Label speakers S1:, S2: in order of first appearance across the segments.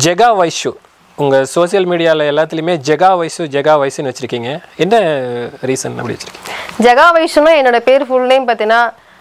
S1: ஜெகா வைஷு உங்கள் சோஷியல் மீடியாவில் எல்லாத்துலேயுமே ஜெகா வைஷு ஜெகா வைஷுன்னு வச்சுருக்கீங்க என்ன ரீசன் அப்படி வச்சுருக்கீங்க
S2: ஜெகா வைஷ்ணுனா என்னோட பேர் ஃபுல் நேம் பார்த்தீங்கன்னா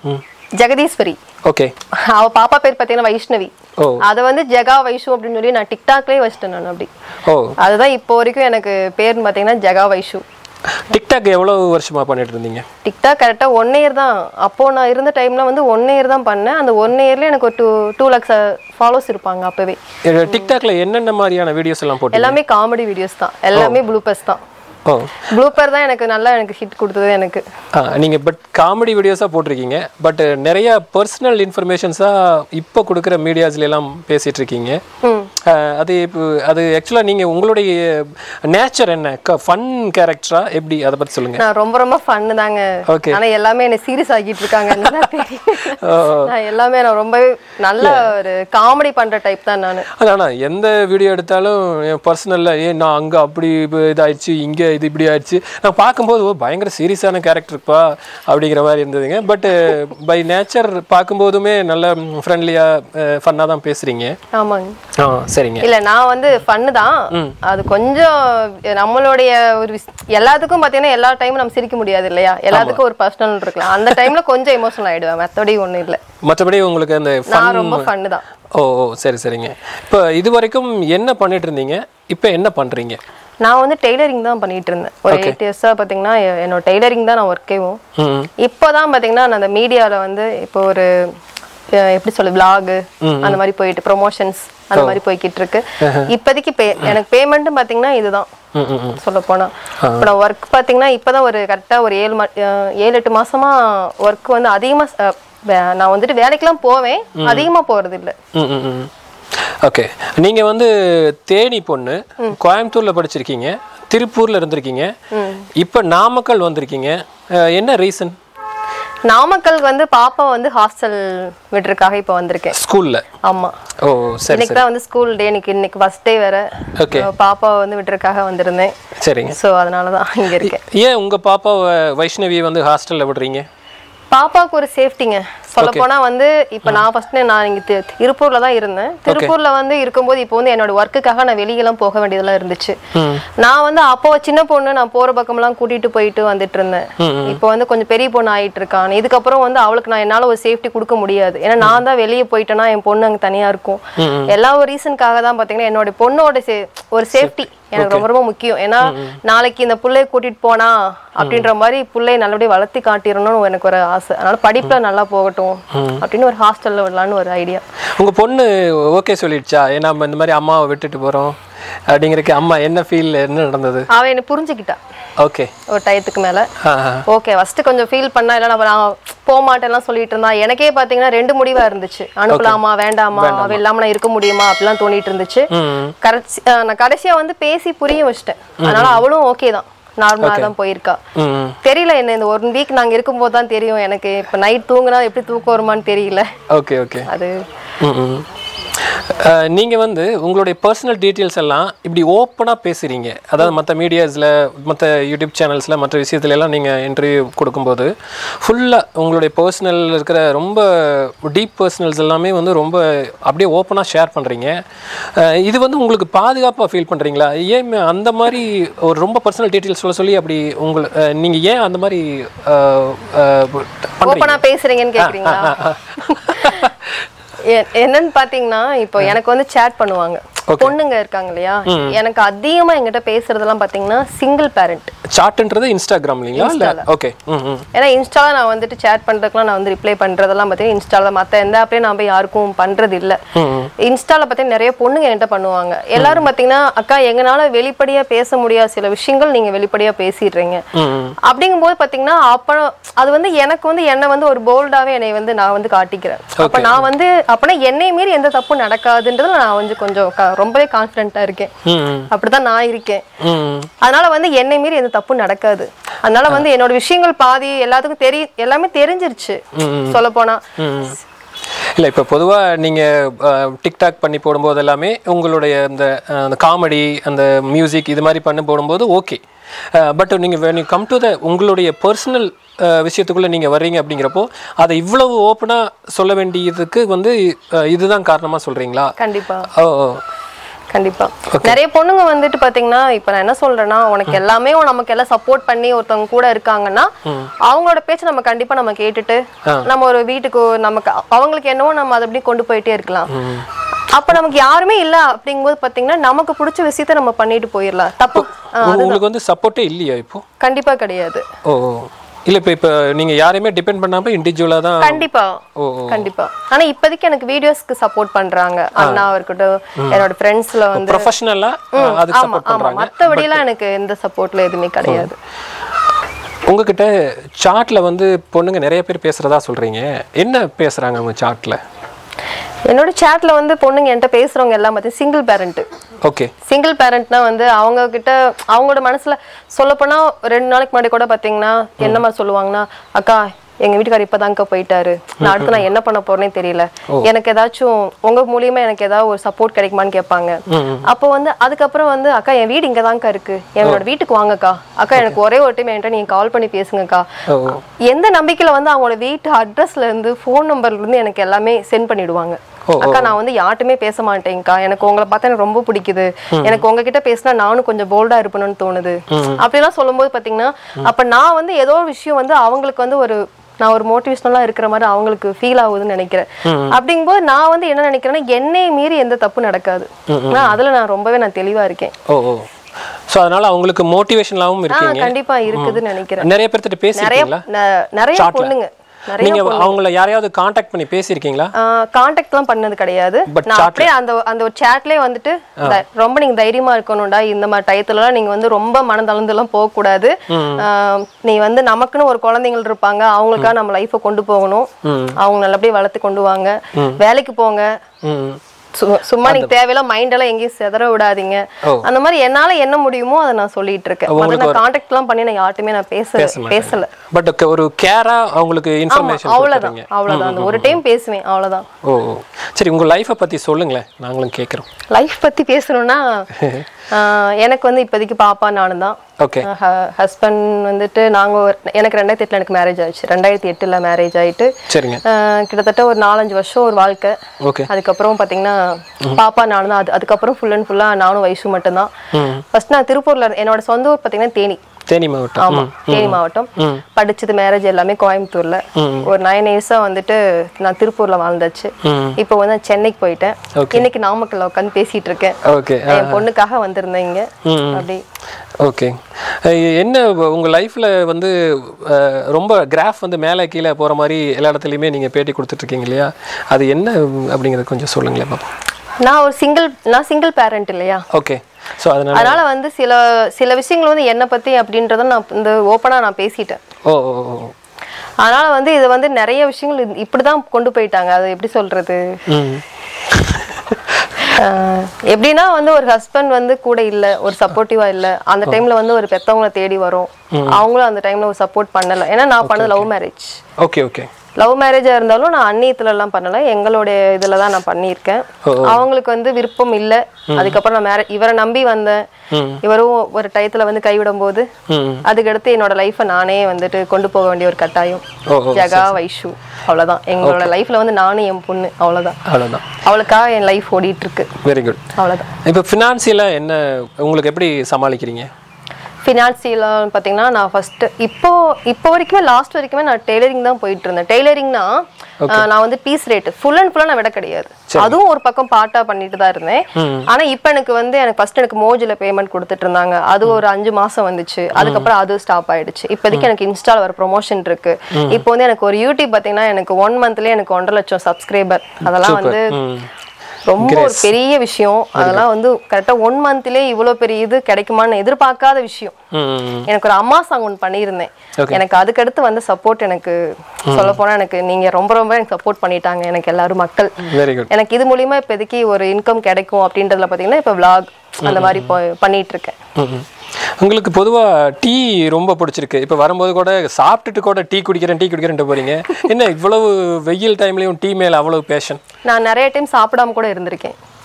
S2: ஜெகதீஸ்வரி
S1: ஓகே
S2: அவ பாப்பா பேர் பார்த்தீங்கன்னா வைஷ்ணவி
S1: ஓ
S2: அதை வந்து ஜெகா வைஷு அப்படின்னு சொல்லி நான் டிக்டாக்லேயே வச்சிட்டேன் நான் அப்படி
S1: ஓ
S2: அதுதான் இப்போ வரைக்கும் எனக்கு பேர்னு பார்த்தீங்கன்னா ஜெகா வைஷு
S1: டிக்டாக் எவ்வளோ வருஷமாக பண்ணிட்டு இருந்தீங்க
S2: டிக்டாக் கரெக்டாக ஒன் இயர் தான் அப்போ நான் இருந்த டைம்ல வந்து ஒன் இயர் தான் பண்ணேன் அந்த ஒன் இயர்ல எனக்கு ஒரு டூ டூ லேக்ஸ் ஃபாலோஸ் இருப்பாங்க அப்பவே
S1: இது டிக்டாக்ல என்னென்ன மாதிரியான வீடியோஸ் எல்லாம் போட்டு
S2: எல்லாமே காமெடி வீடியோஸ் தான் எல்லாமே ப்ளூப்பர்ஸ் தான்
S1: ஓ
S2: ப்ளூப்பர் தான் எனக்கு நல்லா எனக்கு ஹிட் கொடுத்தது எனக்கு
S1: ஆ, நீங்க பட் காமெடி வீடியோஸாக போட்டிருக்கீங்க பட் நிறைய பர்சனல் இன்ஃபர்மேஷன்ஸாக இப்போ கொடுக்குற மீடியாஸ்ல எல்லாம் பேசிட்டு இருக்கீங்க ஆ, அது இப்போ அது ஆக்சுவலாக நீங்கள் உங்களுடைய நேச்சர் என்ன ஃபன் கேரக்டரா எப்படி அதை பற்றி சொல்லுங்க
S2: நான் ரொம்ப ரொம்ப ஃபன்னு தாங்க
S1: Okay.
S2: ஆனா எல்லாமே என்ன சீரியஸ் ஆக்கிட்டு இருக்காங்க நல்லா தெரியும் நான் எல்லாமே நான் ரொம்பவே நல்ல ஒரு காமெடி பண்ற டைப் தான் நான்
S1: அதானா எந்த வீடியோ எடுத்தாலும் என் பர்சனலில் ஏ நான் அங்கே அப்படி இப்போ இதாயிடுச்சு இங்கே இது இப்படி ஆயிடுச்சு நான் பார்க்கும்போது ஓ பயங்கர சீரியஸான கேரக்டர்ப்பா அப்படிங்கிற மாதிரி இருந்ததுங்க பட் பை நேச்சர் பார்க்கும்போதுமே நல்ல ஃப்ரெண்ட்லியாக ஃபன்னாக தான் பேசுகிறீங்க
S2: ஆமாங்க
S1: ஆ சரிங்க
S2: இல்ல நான் வந்து ஃபன்னு தான் அது கொஞ்சம் நம்மளுடைய ஒரு விஷ்- எல்லாத்துக்கும் பாத்தீங்கன்னா எல்லா டைமும் நம்ம சிரிக்க முடியாது இல்லையா எல்லாத்துக்கும் ஒரு பர்சனல் இருக்கலாம் அந்த டைம்ல கொஞ்சம் எமோஷனல் ஆயிடுவேன் மத்தபடி ஒண்ணும் இல்ல
S1: மற்றபடி உங்களுக்கு அந்த
S2: நான்
S1: ஃபன்
S2: ரொம்ப ஃபன்னு தான்
S1: ஓ ஓ சரி சரிங்க இப்போ இது வரைக்கும் என்ன பண்ணிட்டு இருந்தீங்க இப்போ என்ன பண்ணுறீங்க
S2: நான் வந்து டெய்லரிங் தான் பண்ணிட்டு இருந்தேன் ஒரு எயிட் இயர்ஸா பாத்தீங்கன்னா எ- என்னோட டெய்லரிங் தான் நான் ஒர்க்கேவும்
S1: ம்
S2: இப்போதான் பாத்தீங்கன்னா நான் அந்த மீடியால வந்து இப்போ ஒரு அஹ், எப்படி சொல்ல vlog அந்த மாதிரி போயிட்டு ப்ரொமோஷன்ஸ் அந்த மாதிரி போய்கிட்டு இருக்கு இப்போதைக்கு பே எனக்கு பேமெண்ட்டும் பாத்தீங்கன்னா இதுதான்
S1: ம் ம் ம்
S2: சொல்ல போனா இப்போ நான் ஒர்க் பாத்தீங்கன்னா இப்பதான் ஒரு கரெக்டா ஒரு ஏழு மா- அஹ், ஏழு எட்டு மாசமா ஒர்க் வந்து அதிகமா ச- வே- நான் வந்துட்டு வேலைக்கெல்லாம் போவேன் அதிகமா போறது இல்ல
S1: ம், ம், ம். ஓகே நீங்க வந்து தேனி பொண்ணு கோயம்புத்தூர்ல படிச்சிருக்கீங்க திருப்பூர்ல இருந்திருக்கீங்க இப்போ நாமக்கல் வந்திருக்கீங்க அஹ், என்ன ரீசன்
S2: நாமக்கல் வந்து பாப்பா வந்து ஹாஸ்டல் விடுறதுக்காக இப்போ வந்திருக்கேன்
S1: ஸ்கூல்ல
S2: ஆமா
S1: ஓ சரி
S2: இன்னைக்கு தான் வந்து ஸ்கூல் டே இன்னைக்கு இன்னைக்கு ஃபர்ஸ்ட் டே வேற
S1: Okay.
S2: அஹ் பாப்பாவை வந்து விடுறதுக்காக வந்திருந்தேன்
S1: சரிங்க
S2: ஸோ அதனால தான் இங்க இருக்கேன்
S1: ஏன் உங்க பாப்பா வைஷ்ணவி வந்து ஹாஸ்டல்ல விடுறீங்க
S2: பாப்பாவுக்கு ஒரு சேஃப்டிங்க சொல்ல போனா வந்து இப்போ நான் ஃபர்ஸ்ட் நான் இங்க தி- திருப்பூர்ல தான் இருந்தேன் திருப்பூர்ல வந்து இருக்கும்போது இப்போ வந்து என்னோட ஒர்க்குக்காக நான் வெளியெல்லாம் போக வேண்டியதெல்லாம் இருந்துச்சு நான் வந்து அப்போ சின்ன பொண்ணு நான் போற பக்கம்லாம் கூட்டிட்டு போயிட்டு வந்துட்டு இருந்தேன் இப்போ வந்து கொஞ்சம் பெரிய பொண்ணு ஆயிட்டு இருக்கான் இதுக்கப்புறம் வந்து அவளுக்கு நான் என்னால ஒரு சேஃப்டி கொடுக்க முடியாது ஏன்னா நான் தான் வெளியே போயிட்டேன்னா என் பொண்ணு அங்க தனியா இருக்கும் எல்லா ஒரு ரீசனுக்காக தான் பாத்தீங்கன்னா என்னோட பொண்ணோட சே- ஒரு சேஃப்டி எனக்கு ரொம்ப ரொம்ப முக்கியம் ஏன்னா நாளைக்கு இந்த புள்ளைய கூட்டிட்டு போனா அப்படின்ற மாதிரி புள்ளைய நல்லபடியா வளர்த்தி காட்டிடணும்னு எனக்கு ஒரு ஆசை அதனால படிப்புல நல்லா போகட்டும் அப்படின்னு ஒரு ஹாஸ்டல்ல விடலான்னு ஒரு ஐடியா
S1: உங்க பொண்ணு ஓகே சொல்லிடுச்சா ஏன்னா நம்ம இந்த மாதிரி அம்மாவை விட்டுட்டு போறோம் அப்படிங்கிறக்கு அம்மா என்ன ஃபீல் என்ன நடந்தது
S2: அவ என்ன புரிஞ்சுக்கிட்டா
S1: ஓகே
S2: ஒரு டயத்துக்கு மேல
S1: ஆ ஆ.
S2: ஓகே ஃபர்ஸ்ட் கொஞ்சம் ஃபீல் பண்ணா இல்ல நான் நான் போக மாட்டேன்லாம் சொல்லிட்டு இருந்தா எனக்கே பாத்தீங்கன்னா ரெண்டு முடிவா இருந்துச்சு அனுப்பலாமா வேண்டாமா அவ இல்லாம நான் இருக்க முடியுமா அப்படிலாம் தோணிட்டு இருந்துச்சு
S1: ம்
S2: கடைசி அஹ் நான் கடைசியா வந்து பேசி புரிய வச்சிட்டேன் அதனால அவளும் ஓகே தான் நார்மலா தான் போயிருக்கா
S1: ம்
S2: தெரியல என்ன இந்த ஒன் வீக் நாங்க இருக்கும்போது தான் தெரியும் எனக்கு இப்ப நைட் தூங்குனா எப்படி தூக்கம் வருமான்னு தெரியல
S1: ஓகே ஓகே
S2: அது
S1: ம், ம். அஹ், நீங்க வந்து உங்களுடைய பர்சனல் டீட்டெயில்ஸ் எல்லாம் இப்படி ஓப்பனாக பேசுறீங்க அதாவது மற்ற மீடியாஸில் மற்ற யூடியூப் சேனல்ஸில் மற்ற விஷயத்துல எல்லாம் நீங்கள் இன்டர்வியூ கொடுக்கும்போது ஃபுல்லாக உங்களுடைய பர்சனல் இருக்கிற ரொம்ப டீப் பர்சனல்ஸ் எல்லாமே வந்து ரொம்ப அப்படியே ஓப்பனாக ஷேர் பண்ணுறீங்க இது வந்து உங்களுக்கு பாதுகாப்பாக ஃபீல் பண்ணுறீங்களா ஏன் அந்த மாதிரி ஒரு ரொம்ப பர்சனல் டீட்டெயில்ஸ் சொல்ல சொல்லி அப்படி உங்களை நீங்கள் ஏன் அந்த மாதிரி அஹ், அஹ், பண்றீங்க
S2: ஓப்பனா பேசுறீங்கன்னு கேக்குறீங்களா எ- என்னன்னு பாத்தீங்கன்னா இப்போ எனக்கு வந்து சேட் பண்ணுவாங்க பொண்ணுங்க இருக்காங்க இல்லையா எனக்கு அதிகமா என்கிட்ட பேசுறதெல்லாம் பாத்தீங்கன்னா சிங்கிள் பேரண்ட்
S1: சாட்டுன்றது இன்ஸ்டாகிராம் இல்லைங்களா இல்லை ஓகே ம் ம்
S2: ஏன்னா இன்ஸ்டால நான் வந்துட்டு சேட் பண்றதுக்குலாம் நான் வந்து ரிப்ளை பண்றதெல்லாம் பார்த்தீங்கன்னா இன்ஸ்டால மத்த எந்த ஆப்லயும் நான் போய் யாருக்கும் பண்றது இல்ல இன்ஸ்டால பார்த்தீங்கன்னா நிறைய பொண்ணுங்க என்கிட்ட பண்ணுவாங்க எல்லாரும் பார்த்தீங்கன்னா அக்கா எங்கனால வெளிப்படையா பேச முடியாத சில விஷயங்கள் நீங்க வெளிப்படையா பேசிடுறீங்க
S1: ம்
S2: அப்படிங்கும்போது பாத்தீங்கன்னா அப்ப அது வந்து எனக்கு வந்து என்னை வந்து ஒரு போல்டாவே என்னை வந்து நான் வந்து காட்டிக்கிறேன் அப்ப நான் வந்து அப்பனா என்னை மீறி எந்த தப்பும் நடக்காதுன்றதுல நான் வந்து கொஞ்சம் க- ரொம்பவே கான்ஃபிடென்ட்டா இருக்கேன்
S1: ம்
S2: அப்படிதான் நான் இருக்கேன்
S1: ம்
S2: அதனால வந்து என்னை மீறி எந்த தப்பும் நடக்காது அதனால வந்து என்னோட விஷயங்கள் பாதி எல்லாத்துக்கும் தெரி எல்லாமே தெரிஞ்சிருச்சு சொல்ல போனா
S1: இல்லை இப்போ பொதுவாக நீங்கள் டிக்டாக் பண்ணி போடும்போது எல்லாமே உங்களுடைய அந்த அஹ், அந்த காமெடி அந்த மியூசிக் இது மாதிரி பண்ணி போடும்போது ஓகே பட் நீங்கள் when you come to the உங்களுடைய பர்சனல் விஷயத்துக்குள்ளே நீங்கள் வர்றீங்க அப்படிங்கிறப்போ அதை இவ்வளவு ஓப்பனாக சொல்ல வேண்டியதுக்கு வந்து அஹ், இதுதான் காரணமாக சொல்கிறீங்களா
S2: கண்டிப்பா
S1: ஓ ஓ
S2: கண்டிப்பா நிறைய பொண்ணுங்க வந்துட்டு பாத்தீங்கன்னா இப்ப நான் என்ன சொல்றேன்னா உனக்கு எல்லாமே நமக்கு எல்லாம் சப்போர்ட் பண்ணி ஒருத்தவங்க கூட இருக்காங்கன்னா அவங்களோட பேச்ச நம்ம கண்டிப்பா நம்ம கேட்டுட்டு நம்ம ஒரு வீட்டுக்கு நமக்கு அவங்களுக்கு என்னவோ நம்ம அதை அப்படியே கொண்டு போயிட்டே இருக்கலாம் அப்ப நமக்கு யாருமே இல்ல அப்படிங்கும்போது பாத்தீங்கன்னா நமக்கு பிடிச்ச விஷயத்த நம்ம பண்ணிட்டு போயிடலாம் தப்பு ஆ,
S1: உங்களுக்கு வந்து சப்போர்ட்டே இல்லையா இப்போ
S2: கண்டிப்பா கிடையாது
S1: ஓ ஓ. இல்ல இப்போ இப்போ நீங்க யாரையுமே டிபெண்ட் பண்ணாம இண்டிவிஜுவலா தான்
S2: கண்டிப்பா
S1: ஓ
S2: கண்டிப்பா ஆனா இப்போதைக்கு எனக்கு வீடியோஸ்க்கு சப்போர்ட் பண்றாங்க அண்ணா இருக்கட்டும் என்னோட ஃப்ரெண்ட்ஸ்ல வந்து
S1: ப்ரொஃபஷனலா அதுக்கு
S2: ஆமா
S1: சப்போர்ட்
S2: ஆமா
S1: பண்றாங்க
S2: மத்தபடிலாம் எனக்கு எந்த சப்போர்ட்ல எதுவுமே கிடையாது
S1: உங்ககிட்ட சாட்ல வந்து பொண்ணுங்க நிறைய பேர் பேசுறதா சொல்றீங்க என்ன பேசுறாங்க உங்க சாட்ல
S2: என்னோட சேட்ல வந்து பொண்ணுங்க என்கிட்ட பேசுறவங்க எல்லாம் பார்த்து சிங்கிள் பேரண்ட்
S1: ஓகே
S2: சிங்கிள் பேரண்ட்னா வந்து அவங்க கிட்ட அவங்களோட மனசுல சொல்லப்போனா ரெண்டு நாளைக்கு முன்னாடி கூட பாத்தீங்கன்னா என்ன மாதிரி சொல்லுவாங்கன்னா அக்கா எங்க வீட்டுக்காரர் இப்பதான்க்கா போயிட்டாரு நான் அடுத்து நான் என்ன பண்ண போறேனே தெரியல எனக்கு ஏதாச்சும் உங்க மூலியமா எனக்கு ஏதாவது ஒரு சப்போர்ட் கிடைக்குமான்னு கேட்பாங்க அப்போ வந்து அதுக்கப்புறம் வந்து அக்கா என் வீடு இங்கதான்க்கா இருக்கு என்னோட வீட்டுக்கு வாங்கக்கா அக்கா எனக்கு ஒரே ஒரு டைம் என்கிட்ட நீங்க கால் பண்ணி பேசுங்கக்கா
S1: ஓ
S2: எந்த நம்பிக்கையில வந்து அவங்களோட வீட்டு அட்ரஸ்ல இருந்து ஃபோன் நம்பர்ல இருந்து எனக்கு எல்லாமே சென்ட் பண்ணிடுவாங்க அக்கா நான் வந்து யார்ட்டுமே பேச மாட்டேங்க்கா எனக்கு உங்களை பார்த்தா எனக்கு ரொம்ப பிடிக்குது எனக்கு உங்ககிட்ட பேசினா நானும் கொஞ்சம் போல்டா இருப்பணும்னு தோணுது அப்படிலாம் சொல்லும்போது பாத்தீங்கன்னா அப்ப நான் வந்து ஏதோ ஒரு விஷயம் வந்து அவங்களுக்கு வந்து ஒரு நான் ஒரு மோட்டிவேஷனலா இருக்கிற மாதிரி அவங்களுக்கு ஃபீல் ஆகுதுன்னு நினைக்கிறேன் அப்படிங்கும்போது நான் வந்து என்ன நினைக்கிறேன்னா என்னைய மீறி எந்த தப்பு நடக்காது ஆனா அதுல நான் ரொம்பவே நான் தெளிவா இருக்கேன்
S1: ஓ ஓ ஸோ அதனால அவங்களுக்கு மோட்டிவேஷனாகவும்
S2: ஆ
S1: இருக்கீங்க
S2: கண்டிப்பா இருக்குதுன்னு நினைக்கிறேன்
S1: நிறைய பேர்த்திட்ட
S2: நிறைய
S1: பேசியிருக்கீங்களா
S2: ந- நிறைய
S1: Chatல.
S2: பொண்ணுங்க நிறைய
S1: நீங்க அவங்கள யாரையாவது காண்டாக்ட் பண்ணி பேசியிருக்கீங்களா
S2: காண்டாக்ட்லாம் பண்ணது கிடையாது
S1: But
S2: நான் அப்படியே அந்த அந்த ஒரு சேட்லயே வந்துட்டு த- ரொம்ப நீங்க தைரியமா இருக்கணும்டா இந்த மாதிரி டயத்துலலாம் நீங்க வந்து ரொம்ப மனதளர்ந்துலாம் போக கூடாது ஆஹ் நீ வந்து நமக்குன்னு ஒரு குழந்தைகள் இருப்பாங்க அவங்களுக்காக நம்ம லைஃபை கொண்டு போகணும் அவங்க நல்லபடியா வளர்த்து கொண்டு வாங்க வேலைக்கு போங்க
S1: ம்
S2: சு- சும்மா நீங்க தேவையில்லாம் மைண்ட் எல்லாம் எங்கேயும் செதற விடாதீங்க
S1: ஓ.
S2: அந்த மாதிரி என்னால என்ன முடியுமோ அதை நான் சொல்லிட்டு இருக்கேன் மத்த நான் காண்டாக்ட் எல்லாம் பண்ணி நான் யார்ட்டுமே நான் பேச பேசல
S1: பட் ஒரு கேரா அவங்களுக்கு
S2: ஆமா
S1: இன்ஃபர்மேஷன்
S2: அவ்வளவுதான் அவ்வளவுதான் அந்த ஒரு டைம் பேசுவேன் அவ்வளவுதான்
S1: ஓ ஓ. சரி உங்க லைஃப்பை பத்தி சொல்லுங்களேன் நாங்களும் கேட்குறோம்
S2: லைஃப் பத்தி பேசணும்னா ஆஹ் எனக்கு வந்து இப்போதைக்கு பாப்பா நானும் தான்
S1: ஓகே
S2: ஹஸ்பண்ட் வந்துட்டு நாங்க ஒரு- எனக்கு ரெண்டாயிரத்தி எட்டுல எனக்கு மேரேஜ் ஆயிடுச்சு ரெண்டாயிரத்தி எட்டுல மேரேஜ் ஆயிட்டு
S1: சரிங்க
S2: ஆஹ் கிட்டத்தட்ட ஒரு நாலஞ்சு வருஷம் ஒரு வாழ்க்கை
S1: ஓகே
S2: அதுக்கப்புறம் பாத்தீங்கன்னா பாப்பா நானும் தான் அது அதுக்கப்புறம் ஃபுல் அண்ட் ஃபுல்லா நானும் வயசு மட்டும்தான் ஃபர்ஸ்ட் நான் திருப்பூர்ல இரு- என்னோட சொந்த ஊர் பாத்தீங்கன்னா தேனி
S1: தேனி மாவட்டம்
S2: ஆமா தேனி மாவட்டம் படிச்சது மேரேஜ் எல்லாமே கோயம்புத்தூர்ல ஒரு நைன் இயர்ஸா வந்துட்டு நான் திருப்பூர்ல வாழ்ந்தாச்சு
S1: ம்.
S2: இப்போ வந்து நான் சென்னைக்கு போயிட்டேன் இன்னைக்கு நாமக்கல்ல உட்காந்து பேசிட்டு இருக்கேன்
S1: ஓகே
S2: என் பொண்ணுக்காக வந்திருந்தேன் இங்க அப்படி
S1: ஓகே என்ன உங்க லைஃப்ல வந்து அஹ், ரொம்ப கிராஃப் வந்து மேலே கீழே போற மாதிரி எல்லா இடத்துலையுமே நீங்க பேட்டி கொடுத்துட்டு இருக்கீங்க இல்லையா அது என்ன அப்படிங்கறது கொஞ்சம் சொல்லுங்களேன் பாப்பா
S2: நான் ஒரு சிங்கிள் நான் சிங்கிள் பேரண்ட் இல்லையா
S1: ஓகே ஸோ அதனால
S2: அதனால வந்து சில சில விஷயங்கள் வந்து என்னை பத்தி அப்படின்றத நான் இந்த ஓப்பனா நான் பேசிட்டேன்
S1: ஓ ஓ ஓ.
S2: அதனால வந்து இது வந்து நிறைய விஷயங்கள் இது- இப்படிதான் கொண்டு போயிட்டாங்க அது எப்படி சொல்றது
S1: ம்
S2: ஆஹ் எப்படின்னா வந்து ஒரு ஹஸ்பண்ட் வந்து கூட இல்ல ஒரு சப்போர்ட்டிவா இல்ல அந்த டைம்ல வந்து ஒரு பெத்தவங்கள தேடி வரும் அவங்களும் அந்த டைம்ல ஒரு சப்போர்ட் பண்ணல ஏன்னா நான் பண்ணது love marriage
S1: okay okay
S2: love மேரேஜா இருந்தாலும் நான் அந்நியத்துல எல்லாம் பண்ணல எங்களுடைய இதுல தான் நான் பண்ணியிருக்கேன் அவங்களுக்கு வந்து விருப்பம் இல்ல அதுக்கப்புறம் நான் மேரேஜ் இவரை நம்பி வந்தேன் இவரும் ஒரு டயத்துல வந்து கைவிடும் போது
S1: ம்
S2: அதுக்கடுத்து என்னோட லைஃப்பை நானே வந்துட்டு கொண்டு போக வேண்டிய ஒரு கட்டாயம்
S1: ஓ ஓ
S2: ஜகா வைஷு அவ்வளவுதான் எங்களோட லைஃப்ல வந்து நானும் என் பொண்ணு அவ்வளவுதான்
S1: அவ்வளோதான்
S2: அவளுக்காக என் லைஃப் ஓடிட்டு இருக்கு
S1: வெரி குட்
S2: அவ்வளவுதான்
S1: இப்போ ஃபினான்சியலாக என்ன உங்களுக்கு எப்படி சமாளிக்கிறீங்க
S2: ஃபினான்சியலாக பார்த்தீங்கன்னா நான் ஃபர்ஸ்ட் இப்போ இப்போ வரைக்குமே லாஸ்ட் வரைக்குமே நான் டெய்லரிங் தான் போயிட்டு இருந்தேன் டெய்லரிங்னா நான் வந்து பீஸ் ரேட் ஃபுல் அண்ட் ஃபுல்லாக நான் விட கிடையாது அதுவும் ஒரு பக்கம் பார்ட்டா பண்ணிட்டு தான் இருந்தேன் ஆனா இப்போ எனக்கு வந்து எனக்கு ஃபர்ஸ்ட் எனக்கு மோஜில் பேமெண்ட் கொடுத்துட்டு இருந்தாங்க அது ஒரு அஞ்சு மாசம் வந்துச்சு அதுக்கப்புறம் அது ஸ்டாப் ஆயிடுச்சு இப்போதைக்கு எனக்கு இன்ஸ்டால வர ப்ரொமோஷன் இருக்கு இப்போ வந்து எனக்கு ஒரு யூடியூப் பார்த்தீங்கன்னா எனக்கு ஒன் மந்த்லயே எனக்கு ஒன்றரை லட்சம் சப்ஸ்கிரைபர் அதெல்லாம் வந்து
S1: ம்
S2: ரொம்ப ஒரு பெரிய விஷயம் அதெல்லாம் வந்து கரெக்டா ஒன் மந்த்லயே இவ்வளவு பெரிய இது கிடைக்குமான்னு எதிர்பார்க்காத விஷயம்
S1: ம்
S2: எனக்கு ஒரு அம்மா சாங் ஒன்று பண்ணியிருந்தேன் எனக்கு அதுக்கடுத்து வந்து சப்போர்ட் எனக்கு சொல்ல போனா எனக்கு நீங்க ரொம்ப ரொம்ப எனக்கு சப்போர்ட் பண்ணிட்டாங்க எனக்கு எல்லாரும் மக்கள்
S1: வெரி குட்
S2: எனக்கு இது மூலியமா இப்போதைக்கு ஒரு இன்கம் கிடைக்கும் அப்படின்றதுல பாத்தீங்கன்னா இப்போ vlog அந்த மாதிரி போ- பண்ணிட்டு இருக்கேன்
S1: ம். உங்களுக்கு பொதுவாக டீ ரொம்ப பிடிச்சிருக்கு இப்போ வரும்போது கூட சாப்பிட்டுட்டு கூட டீ குடிக்கிறேன் டீ குடிக்கிறேன்ட்டு போறீங்க என்ன இவ்வளவு வெயில் டைம்லயும் டீ மேல அவ்வளவு பேஷன்
S2: நான் நிறைய டைம் சாப்பிடாம கூட இருந்திருக்கேன்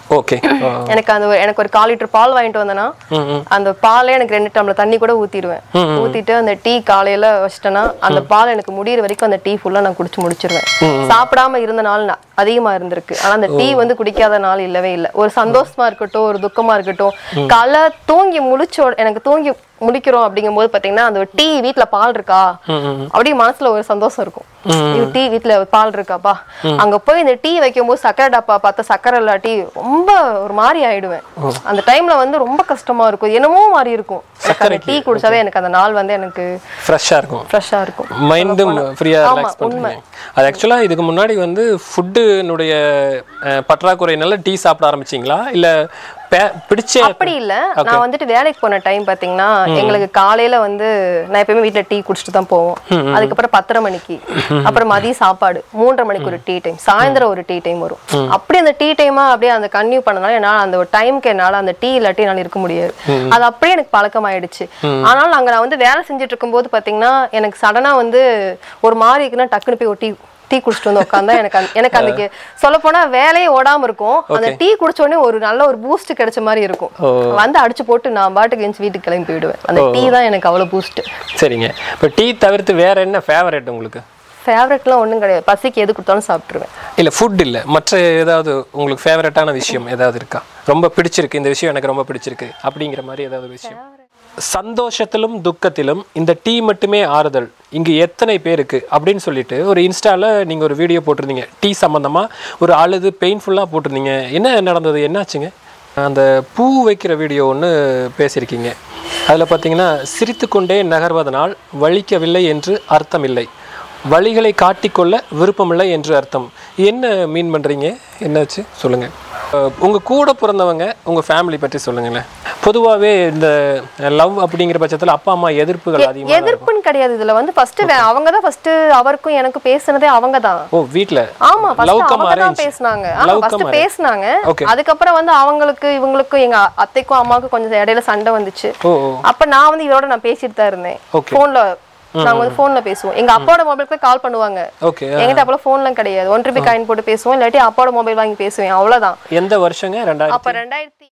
S1: ஓகே
S2: எனக்கு அந்த ஒரு- எனக்கு ஒரு கால் லிட்டர் பால் வாங்கிட்டு வந்தேன்னா
S1: ம் ம்
S2: அந்த பாலே எனக்கு ரெண்டு டம்ளர் தண்ணி கூட ஊத்திடுவேன் ஊத்திட்டு அந்த டீ காலையில வச்சிட்டேன்னா அந்த பால் எனக்கு முடியிற வரைக்கும் அந்த டீ ஃபுல்லா நான் குடிச்சு முடிச்சிருவேன் சாப்பிடாம இருந்த நாள் நா- அதிகமா இருந்திருக்கு ஆனா அந்த டீ வந்து குடிக்காத நாள் இல்லவே இல்லை ஒரு சந்தோஷமா இருக்கட்டும் ஒரு துக்கமா இருக்கட்டும் காலை தூங்கி முழிச்சோ எனக்கு தூங்கி முடிக்கிறோம் அப்படிங்கும் போது பாத்தீங்கன்னா அந்த டீ வீட்ல பால் இருக்கா அப்படியே மனசுல ஒரு சந்தோஷம் இருக்கும் இது டீ வீட்ல பால் இருக்காப்பா அங்க போய் இந்த டீ வைக்கும் போது சக்கரை டப்பா பார்த்தா சக்கரை இல்லாட்டி ரொம்ப ஒரு மாதிரி ஆயிடுவேன் அந்த டைம்ல வந்து ரொம்ப கஷ்டமா இருக்கும் என்னமோ மாதிரி இருக்கும் எனக்கு அந்த டீ குடிச்சாவே எனக்கு அந்த நாள் வந்து எனக்கு
S1: ஃப்ரெஷ்ஷாக இருக்கும்
S2: ஃப்ரெஷ்ஷா இருக்கும்
S1: மைண்டும் ஃப்ரீயாக ரிலாக்ஸ் பண்ணுறீங்க அது ஆக்சுவலாக இதுக்கு முன்னாடி வந்து ஃபுட்டுனுடைய பற்றாக்குறையினால டீ சாப்பிட ஆரம்பிச்சிங்களா இல்லை பிடிச்ச
S2: அப்படி இல்ல நான் வந்துட்டு வேலைக்கு போன டைம் பாத்தீங்கன்னா எங்களுக்கு காலையில வந்து நான் எப்பயுமே வீட்ல டீ குடிச்சிட்டு தான் போவோம் அதுக்கப்புறம் பத்தரை மணிக்கு அப்புறம் மதிய சாப்பாடு மூன்றரை மணிக்கு ஒரு டீ டைம் சாயந்தரம் ஒரு டீ டைம் வரும் அப்படி அந்த டீ டைமா அப்படியே அந்த கன்யூ பண்ணனால என்னால அந்த ஒரு டைம்க்கு என்னால அந்த டீ இல்லாட்டி என்னால இருக்க முடியாது அது அப்படியே எனக்கு பழக்கமாயிடுச்சு ஆனாலும் அங்க நான் வந்து வேலை செஞ்சுட்டு இருக்கும்போது பாத்தீங்கன்னா எனக்கு சடனா வந்து ஒரு மாதிரி இருக்குன்னா டக்குன்னு போய் ஒரு டீ டீ குடிச்சிட்டு வந்து உட்காந்தா எனக்கு அந்த- எனக்கு அன்னைக்கு சொல்ல போனா வேலையே ஓடாம இருக்கும் அந்த டீ குடிச்ச உடனே ஒரு நல்ல ஒரு பூஸ்ட் கிடைச்ச மாதிரி இருக்கும் வந்து அடிச்சு போட்டு நான் பாட்டுக்கு எஞ்சி வீட்டுக்கு கிளம்பி போயிடுவேன் அந்த டீ தான் எனக்கு அவ்வளவு பூஸ்ட்
S1: சரிங்க இப்போ டீ தவிர்த்து வேற என்ன ஃபேவரட் உங்களுக்கு
S2: ஃபேவரட்லாம் ஒண்ணும் கிடையாது பசிக்கு எது கொடுத்தாலும் சாப்பிட்டுருவேன்
S1: இல்லை ஃபுட் இல்லை மற்ற ஏதாவது உங்களுக்கு ஃபேவரட்டான விஷயம் ஏதாவது இருக்கா ரொம்ப பிடிச்சிருக்கு இந்த விஷயம் எனக்கு ரொம்ப பிடிச்சிருக்கு அப்படிங்கிற மாதிரி ஏதாவது விஷயம் சந்தோஷத்திலும் துக்கத்திலும் இந்த டீ மட்டுமே ஆறுதல் இங்கு எத்தனை பேருக்கு அப்படின்னு சொல்லிட்டு ஒரு இன்ஸ்டால நீங்க ஒரு வீடியோ போட்டிருந்தீங்க டீ சம்பந்தமா ஒரு அழுது பெயின்ஃபுல்லாக போட்டிருந்தீங்க என்ன நடந்தது என்னாச்சுங்க அந்த பூ வைக்கிற வீடியோ ஒன்று பேசியிருக்கீங்க அதில் பார்த்தீங்கன்னா சிரித்துக்கொண்டே நகர்வதனால் வலிக்கவில்லை என்று அர்த்தமில்லை வழிகளை காட்டிக்கொள்ள விருப்பமில்லை என்று அர்த்தம் என்ன மீன் பண்றீங்க என்னாச்சு சொல்லுங்க அஹ் உங்க கூட பிறந்தவங்க உங்க ஃபேமிலி பற்றி சொல்லுங்களேன் பொதுவாகவே இந்த லவ் அப்படிங்கிற பட்சத்தில் அப்பா அம்மா எதிர்ப்புகள் அதிகமாக
S2: எதிர்ப்புன்னு கிடையாது இதுல வந்து ஃபர்ஸ்ட் அவங்க தான் ஃபர்ஸ்ட் அவருக்கும் எனக்கு பேசுனதே அவங்க தான்
S1: ஓ வீட்டில்
S2: ஆமா
S1: Love
S2: ஃபர்ஸ்ட்
S1: come
S2: அவங்க தான்
S1: arrange.
S2: பேசுனாங்க
S1: Love
S2: ஆமா ஃபர்ஸ்ட்
S1: come arrange.
S2: பேசுனாங்க
S1: Okay.
S2: அதுக்கப்புறம் வந்து அவங்களுக்கு இவங்களுக்கும் எங்க அத்தைக்கும் அம்மாவுக்கும் கொஞ்சம் இடையில சண்டை வந்துச்சு
S1: ஓ ஓ
S2: அப்ப நான் வந்து இவரோட நான் பேசிட்டு தான் இருந்தேன்
S1: Okay.
S2: போன்ல நாங்க வந்து போன்ல பேசுவோம் எங்க அப்பாவோட மொபைலுக்கு கால் பண்ணுவாங்க
S1: ஓகே
S2: என்கிட்ட அப்பல போன்லாம் கிடையாது ஒன் ருபி காயின் போட்டு பேசுவோம் இல்லாட்டி அப்பாவோட மொபைல் வாங்கி பேசுவேன் அவ்வளவுதான்
S1: எந்த வருஷங்க ரெண்டாயிரத்தி
S2: அப்ப ரெண்டாயிரத்தி